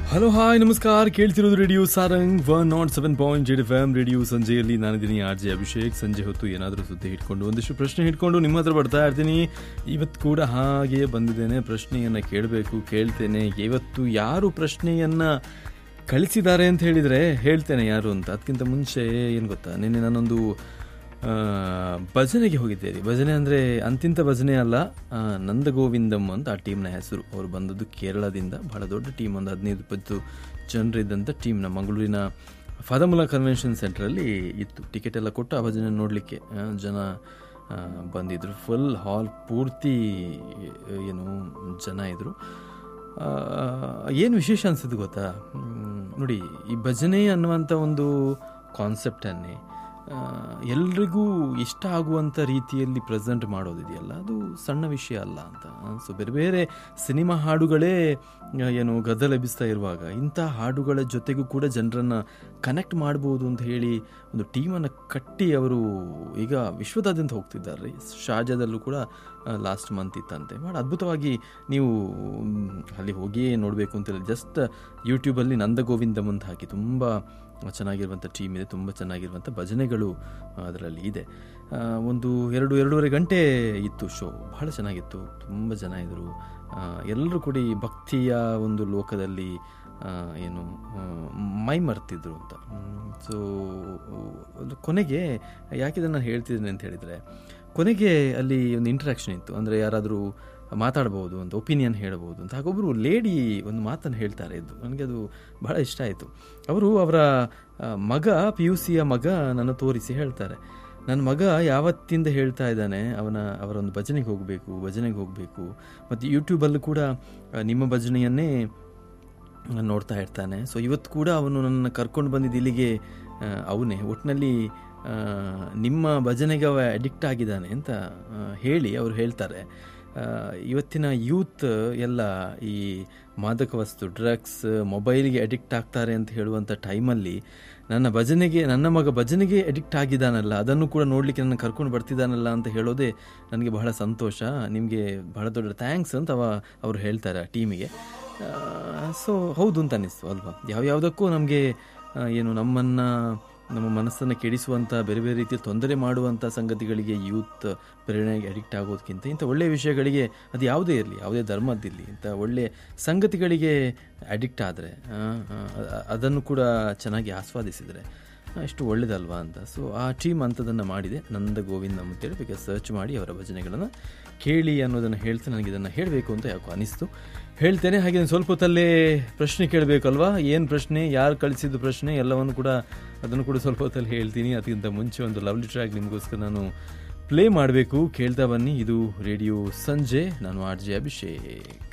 hello hi ನಮಸ್ಕಾರ ಕೇಳ್ತಿರೋದು radio Sarang one nought seven point Z F M radio ಸಂಜೆಯಲ್ಲಿ ನಾನಿದ್ದೀನಿ ಆರ್ ಜೆ ಅಭಿಷೇಕ್ ಸಂಜೆ ಹೊತ್ತು ಏನಾದರೂ ಸುದ್ದಿ ಹಿಡ್ಕೊಂಡು ಒಂದಿಷ್ಟು ಪ್ರಶ್ನೆ ಹಿಡ್ಕೊಂಡು ನಿಮ್ಮ ಹತ್ರ ಬರ್ತಾ ಇರ್ತೀನಿ ಇವತ್ತು ಕೂಡ ಹಾಗೆ ಬಂದಿದ್ದೇನೆ ಪ್ರಶ್ನೆಯನ್ನು ಕೇಳಬೇಕು ಕೇಳ್ತೇನೆ ಇವತ್ತು ಯಾರು ಪ್ರಶ್ನೆಯನ್ನು ಕಳಿಸಿದ್ದಾರೆ ಅಂತ ಹೇಳಿದರೆ ಹೇಳ್ತೇನೆ ಯಾರು ಅಂತ ಅದಕ್ಕಿಂತ ಮುಂಚೆ ಏನು ಗೊತ್ತಾ ನಿನ್ನೆ ನಾನೊಂದು ಆ, ಭಜನೆಗೆ ಹೋಗಿದ್ದೇನೆ ಭಜನೆ ಅಂದರೆ ಅಂತಿಂತ ಭಜನೆ ಅಲ್ಲ ಆ, ನಂದಗೋವಿಂದಂ ಅಂತ ಆ ಟೀಮ್ನ ಹೆಸರು ಅವರು ಬಂದದ್ದು ಕೇರಳದಿಂದ ಬಹಳ ದೊಡ್ಡ ಟೀಮ್ ಒಂದು ಹದಿನೈದು ಇಪ್ಪತ್ತು ಜನರಿದ್ದಂಥ ಟೀಮ್ನ ಮಂಗಳೂರಿನ ಫದಮುಲ ಕನ್ವೆನ್ಷನ್ ಸೆಂಟ್ರಲ್ಲಿ ಇತ್ತು ಟಿಕೆಟ್ ಎಲ್ಲ ಕೊಟ್ಟು ಆ ಭಜನೆ ನೋಡಲಿಕ್ಕೆ ಜನ ಆ, ಬಂದಿದ್ರು ಫುಲ್ ಹಾಲ್ ಪೂರ್ತಿ ಏನು ಜನ ಇದ್ದರು ಏನು ವಿಶೇಷ ಅನಿಸಿದ್ದು ಗೊತ್ತಾ ಮ್, ನೋಡಿ ಈ ಭಜನೆ ಅನ್ನುವಂಥ ಒಂದು ಕಾನ್ಸೆಪ್ಟನ್ನೇ ಆ, ಎಲ್ರಿಗೂ ಇಷ್ಟ ಆಗುವಂಥ ರೀತಿಯಲ್ಲಿ ಪ್ರೆಸೆಂಟ್ ಮಾಡೋದಿದೆಯಲ್ಲ ಅದು ಸಣ್ಣ ವಿಷಯ ಅಲ್ಲ ಅಂತ ಸೊ ಬೇರೆ ಬೇರೆ ಸಿನಿಮಾ ಹಾಡುಗಳೇ ಆ, ಏನು ಗದ್ದಲ ಎಬ್ಬಿಸ್ತಾ ಇರುವಾಗ ಇಂಥ ಹಾಡುಗಳ ಜೊತೆಗೂ ಕೂಡ ಜನರನ್ನು ಕನೆಕ್ಟ್ ಮಾಡ್ಬೋದು ಅಂತ ಹೇಳಿ ಒಂದು ಟೀಮನ್ನು ಕಟ್ಟಿ ಅವರು ಈಗ ವಿಶ್ವದಾದ್ಯಂತ ಹೋಗ್ತಿದ್ದಾರೆ ರೀ ಶಾರ್ಜಾದಲ್ಲೂ ಕೂಡ ಲಾಸ್ಟ್ ಮಂತ್ ಇತ್ತಂತೆ ಭಾಳ ಅದ್ಭುತವಾಗಿ ನೀವು ಮ್, ಅಲ್ಲಿ ಹೋಗಿಯೇ ನೋಡಬೇಕು ಅಂತಿಲ್ಲ ಜಸ್ಟ್ ಯೂಟ್ಯೂಬಲ್ಲಿ ನಂದಗೋವಿಂದಂ ಅಂತ ಹಾಕಿ ತುಂಬ ಚೆನ್ನಾಗಿರುವಂಥ ಟೀಮ್ ಇದೆ ತುಂಬ ಚೆನ್ನಾಗಿರುವಂಥ ಭಜನೆಗಳು ಅದರಲ್ಲಿ ಇದೆ ಆ, ಒಂದು ಎರಡು ಎರಡೂವರೆ ಗಂಟೆ ಇತ್ತು ಶೋ ಬಹಳ ಚೆನ್ನಾಗಿತ್ತು ತುಂಬ ಜನ ಇದ್ದರು ಎಲ್ಲರೂ ಕೂಡ ಈ ಭಕ್ತಿಯ ಒಂದು ಲೋಕದಲ್ಲಿ ಆ, ಏನು ಆ, ಮೈ ಮರ್ತಿದ್ರು ಅಂತ ಸೊ ಕೊನೆಗೆ ಯಾಕೆ ಇದನ್ನು ಹೇಳ್ತಿದ್ದೇನೆ ಅಂತ ಹೇಳಿದರೆ ಕೊನೆಗೆ ಅಲ್ಲಿ ಒಂದು ಇಂಟ್ರಾಕ್ಷನ್ ಇತ್ತು ಅಂದರೆ ಯಾರಾದರೂ ಮಾತಾಡ್ಬೋದು ಅಂತ ಒಪಿನಿಯನ್ ಹೇಳ್ಬೋದು ಅಂತ ಹಾಗೊಬ್ಬರು ಲೇಡಿ ಒಂದು ಮಾತನ್ನು ಹೇಳ್ತಾರೆ ಇದ್ದು ನನಗೆ ಅದು ಬಹಳ ಇಷ್ಟ ಆಯಿತು ಅವರು ಅವರ ಆ, ಮಗ ಪಿ ಯು ಸಿಯ ಮಗ ನನ್ನ ತೋರಿಸಿ ಹೇಳ್ತಾರೆ ನನ್ನ ಮಗ ಯಾವತ್ತಿಂದ ಹೇಳ್ತಾ ಇದ್ದಾನೆ ಅವನ ಅವರ ಒಂದು ಭಜನೆಗೆ ಹೋಗಬೇಕು ಭಜನೆಗೆ ಹೋಗಬೇಕು ಮತ್ತು ಯೂಟ್ಯೂಬಲ್ಲೂ ಕೂಡ ಆ, ನಿಮ್ಮ ಭಜನೆಯನ್ನೇ ನೋಡ್ತಾ ಇರ್ತಾನೆ ಸೊ ಇವತ್ತು ಕೂಡ ಅವನು ನನ್ನ ಕರ್ಕೊಂಡು ಬಂದಿದ್ದು ಇಲ್ಲಿಗೆ ಆ, ಅವನೇ ಒಟ್ಟಿನಲ್ಲಿ ಆ, ನಿಮ್ಮ ಭಜನೆಗೆ ಅವ ಅಡಿಕ್ಟ್ ಆಗಿದ್ದಾನೆ ಅಂತ ಆ, ಹೇಳಿ ಅವರು ಹೇಳ್ತಾರೆ ಆ, ಇವತ್ತಿನ ಯೂತ್ ಎಲ್ಲ ಈ ಮಾದಕ ವಸ್ತು ಡ್ರಗ್ಸ್ ಮೊಬೈಲ್ಗೆ ಅಡಿಕ್ಟ್ ಆಗ್ತಾರೆ ಅಂತ ಹೇಳುವಂಥ ಟೈಮಲ್ಲಿ ನನ್ನ ಭಜನೆಗೆ ನನ್ನ ಮಗ ಭಜನೆಗೆ ಅಡಿಕ್ಟ್ ಆಗಿದ್ದಾನಲ್ಲ ಅದನ್ನು ಕೂಡ ನೋಡಲಿಕ್ಕೆ ನನ್ನ ಕರ್ಕೊಂಡು ಬರ್ತಿದ್ದಾನಲ್ಲ ಅಂತ ಹೇಳೋದೇ ನನಗೆ ಬಹಳ ಸಂತೋಷ ನಿಮಗೆ ಬಹಳ ದೊಡ್ಡ ಥ್ಯಾಂಕ್ಸ್ ಅಂತ ಅವ ಅವರು ಹೇಳ್ತಾರೆ ಆ ಟೀಮಿಗೆ ಸೊ ಹೌದು ಅಂತ ಅನ್ನಿಸ್ತು ಅಲ್ವಾ ಯಾವ್ಯಾವುದಕ್ಕೂ ನಮಗೆ ಏನು ನಮ್ಮನ್ನು ನಮ್ಮ ಮನಸ್ಸನ್ನು ಕೆಡಿಸುವಂಥ ಬೇರೆ ಬೇರೆ ರೀತಿಯ ತೊಂದರೆ ಮಾಡುವಂಥ ಸಂಗತಿಗಳಿಗೆ ಯೂತ್ ಪ್ರೇರಣೆಗೆ ಅಡಿಕ್ಟ್ ಆಗೋದಕ್ಕಿಂತ ಇಂಥ ಒಳ್ಳೆಯ ವಿಷಯಗಳಿಗೆ ಅದು ಯಾವುದೇ ಇರಲಿ ಯಾವುದೇ ಧರ್ಮದ್ದಿರಲಿ ಇಂಥ ಒಳ್ಳೆಯ ಸಂಗತಿಗಳಿಗೆ ಅಡಿಕ್ಟ್ ಆದರೆ ಅದನ್ನು ಕೂಡ ಚೆನ್ನಾಗಿ ಆಸ್ವಾದಿಸಿದರೆ ಎಷ್ಟು ಒಳ್ಳೇದಲ್ವಾ ಅಂತ ಸೊ ಆ ಟೀಮ್ ಅಂಥದ್ದನ್ನು ಮಾಡಿದೆ ನಂದ ಗೋವಿಂದ ಅಂತೇಳಿ ಬೇಕಾದ್ರೆ ಸರ್ಚ್ ಮಾಡಿ ಅವರ ಭಜನೆಗಳನ್ನು ಕೇಳಿ ಅನ್ನೋದನ್ನು ಹೇಳ್ತಾ ನನಗೆ ಇದನ್ನು ಹೇಳಬೇಕು ಅಂತ ಯಾಕೋ ಅನಿಸ್ತು ಹೇಳ್ತೇನೆ ಹಾಗೆ ಒಂದು ಸ್ವಲ್ಪ ಹೊತ್ತಲ್ಲೇ ಪ್ರಶ್ನೆ ಕೇಳಬೇಕಲ್ವಾ ಏನು ಪ್ರಶ್ನೆ ಯಾರು ಕಳಿಸಿದ್ದು ಪ್ರಶ್ನೆ ಎಲ್ಲವನ್ನು ಕೂಡ ಅದನ್ನು ಕೂಡ ಸ್ವಲ್ಪ ಹೊತ್ತಲ್ಲಿ ಹೇಳ್ತೀನಿ ಅದಕ್ಕಿಂತ ಮುಂಚೆ ಒಂದು ಲವ್ಲಿ ಟ್ರ್ಯಾಕ್ ನಿಮಗೋಸ್ಕರ ನಾನು ಪ್ಲೇ ಮಾಡಬೇಕು ಕೇಳ್ತಾ ಬನ್ನಿ ಇದು ರೇಡಿಯೋ ಸಂಜೆ ನಾನು ಆರ್ ಜೆ ಅಭಿಷೇಕ್